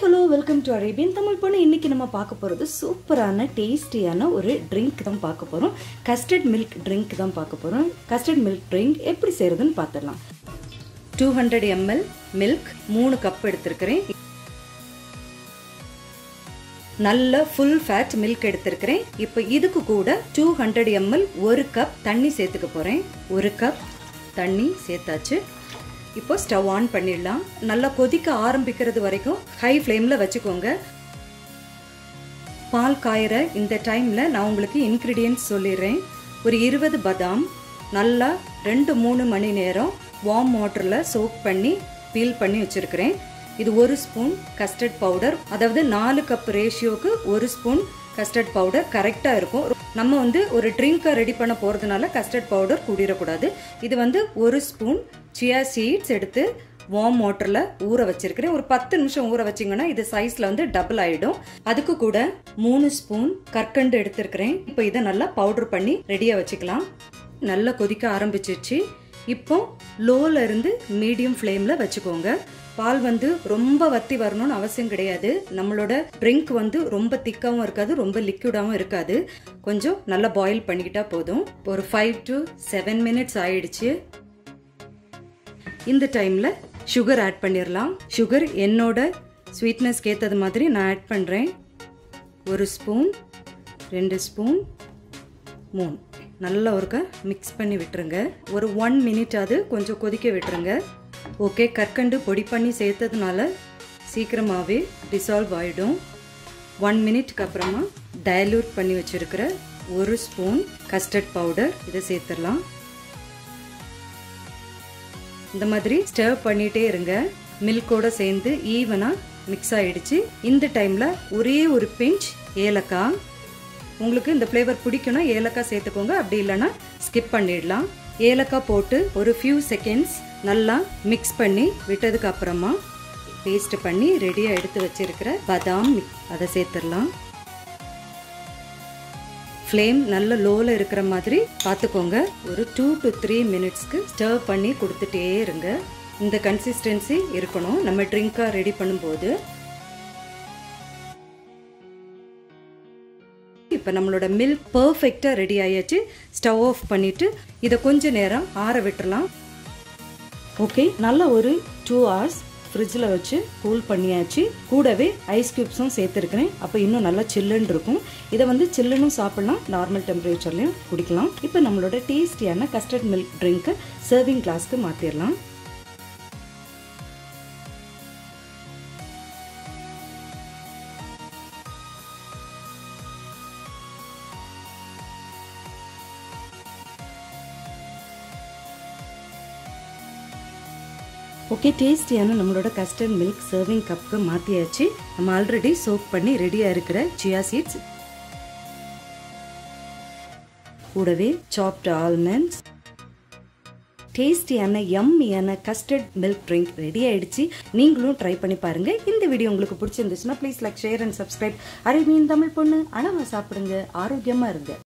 hello welcome to Arabian Tamil Ponnu இன்னைக்கு நம்ம பார்க்க போகிறது சூப்பரான டேஸ்டியான ஒரு ட்ரிங்க் தான் பார்க்க போகிறோம் கஸ்டர்ட் மில்க் ட்ரிங்க் தான் பார்க்க போகிறோம் கஸ்டர்ட் மில்க் ட்ரிங்க் எப்படி செய்கிறதுன்னு பார்த்துடலாம் டூ ஹண்ட்ரட் எம்எல் மில்க் மூணு கப் எடுத்திருக்கிறேன் நல்ல ஃபுல் ஃபேட் மில்க் எடுத்திருக்கிறேன் இப்போ இதுக்கு கூட டூ ஹண்ட்ரட் எம்எல் ஒரு கப் தண்ணி சேர்த்துக்க போகிறேன் ஒரு கப் தண்ணி சேர்த்தாச்சு இப்போ ஸ்டவ் ஆன் பண்ணிடலாம் நல்லா கொதிக்க ஆரம்பிக்கிறது வரைக்கும் ஹை ஃப்ளேமில் வச்சுக்கோங்க பால் காயிற இந்த டைமில் நான் உங்களுக்கு இன்க்ரீடியன்ட்ஸ் சொல்லிடுறேன் ஒரு இருபது பதாம் நல்லா ரெண்டு மூணு மணி நேரம் வார்ம் வாட்டரில் சோக் பண்ணி பீல் பண்ணி வச்சுருக்கிறேன் இது ஒரு ஸ்பூன் கஸ்டர்ட் பவுடர் அதாவது நாலு கப் ரேஷியோக்கு ஒரு ஸ்பூன் கஸ்டர்ட் பவுடர் கரெக்டாக இருக்கும் நம்ம வந்து ஒரு ட்ரிங்கை ரெடி பண்ண போகிறதுனால கஸ்டர்ட் பவுடர் கூடிடக்கூடாது இது வந்து ஒரு ஸ்பூன் சியா சீட்ஸ் எடுத்து வார்ம் வாட்டரில் ஊற வச்சிருக்கிறேன் ஒரு பத்து நிமிஷம் ஊற வச்சிங்கன்னா இது சைஸில் வந்து டபுள் ஆகிடும் அதுக்கு கூட மூணு ஸ்பூன் கற்கண்டு எடுத்திருக்கிறேன் இப்போ இதை நல்லா பவுடர் பண்ணி ரெடியாக வச்சுக்கலாம் நல்லா கொதிக்க ஆரம்பிச்சிருச்சு இப்போ லோல இருந்து மீடியம் ஃப்ளேமில் வச்சுக்கோங்க பால் வந்து ரொம்ப வத்தி வரணும்னு அவசியம் கிடையாது நம்மளோட ட்ரிங்க் வந்து ரொம்ப திக்காகவும் இருக்காது ரொம்ப லிக்விடாகவும் இருக்காது கொஞ்சம் நல்லா பாயில் பண்ணிக்கிட்டா போதும் ஒரு ஃபைவ் டு செவன் மினிட்ஸ் ஆயிடுச்சு இந்த டைமில் சுகர் ஆட் பண்ணிடலாம் சுகர் என்னோட ஸ்வீட்னஸ்க்கு ஏற்றது மாதிரி நான் ஆட் பண்ணுறேன் ஒரு ஸ்பூன் ரெண்டு ஸ்பூன் மூணு நல்லா ஒருக்க மிக்ஸ் பண்ணி விட்டுருங்க ஒரு ஒன் மினிட் அது கொஞ்சம் கொதிக்க விட்டுருங்க ஓகே கற்கண்டு பொடி பண்ணி சேர்த்ததுனால சீக்கிரமாகவே டிசால்வ் ஆகிடும் ஒன் மினிட்க்கு அப்புறமா டைல்யூட் பண்ணி வச்சுருக்கிற ஒரு ஸ்பூன் கஸ்டர்ட் பவுடர் இதை சேர்த்துடலாம் இந்த மாதிரி ஸ்டர்வ் பண்ணிகிட்டே இருங்க மில்கோட சேர்ந்து ஈவனாக மிக்ஸ் ஆகிடுச்சு இந்த டைமில் ஒரே ஒரு பிஞ்ச் ஏலக்காய் உங்களுக்கு இந்த ஃப்ளேவர் பிடிக்கும்னா ஏலக்காய் சேர்த்துக்கோங்க அப்படி இல்லைன்னா ஸ்கிப் பண்ணிடலாம் ஏலக்காய் போட்டு ஒரு ஃபியூ செகண்ட்ஸ் நல்லா மிக்ஸ் பண்ணி விட்டதுக்கு அப்புறமா பேஸ்ட் பண்ணி ரெடியாக எடுத்து வச்சிருக்கிற பதாம் அதை சேர்த்துடலாம் ஃப்ளேம் நல்ல லோவில் இருக்கிற மாதிரி பார்த்துக்கோங்க ஒரு டூ டு த்ரீ மினிட்ஸ்க்கு ஸ்டர்வ் பண்ணி கொடுத்துட்டே இருங்க இந்த கன்சிஸ்டன்சி இருக்கணும் நம்ம ட்ரிங்காக ரெடி பண்ணும்போது இப்போ நம்மளோட மில்க் பர்ஃபெக்டாக ரெடி ஆயாச்சு ஸ்டவ் ஆஃப் பண்ணிவிட்டு இதை கொஞ்ச நேரம் ஆற விட்டுறலாம் ஓகே நல்ல ஒரு டூ ஹவர்ஸ் ஃப்ரிட்ஜில் வச்சு கூல் பண்ணியாச்சு கூடவே ஐஸ் க்யூப்ஸும் சேர்த்துருக்கிறேன் அப்போ இன்னும் நல்லா சில்லுன்னு இருக்கும் இதை வந்து சில்லுன்னு சாப்பிட்லாம் நார்மல் டெம்பரேச்சர்லையும் குடிக்கலாம் இப்போ நம்மளோட டேஸ்டியான கஸ்டர்ட் மில்க் ட்ரிங்க்கை சர்விங் கிளாஸ்க்கு மாற்றிடலாம் ஓகே டேஸ்டியான நம்மளோட கஸ்டர்ட் மில்க் சர்விங் கப்புக்கு மாற்றியாச்சு நம்ம ஆல்ரெடி சோப் பண்ணி ரெடியாக இருக்கிற சியா சீட்ஸ் கூடவே சாப்ட் ஆல்மண்ட்ஸ் டேஸ்டியான யம்மியான கஸ்டர்ட் மில்க் ட்ரிங்க் ரெடி ஆயிடுச்சு நீங்களும் ட்ரை பண்ணி பாருங்க இந்த வீடியோ உங்களுக்கு பிடிச்சிருந்துச்சுன்னா please like share and subscribe Arabian Tamil Ponnu அளவா சாப்பிடுங்க ஆரோக்கியமா இருங்க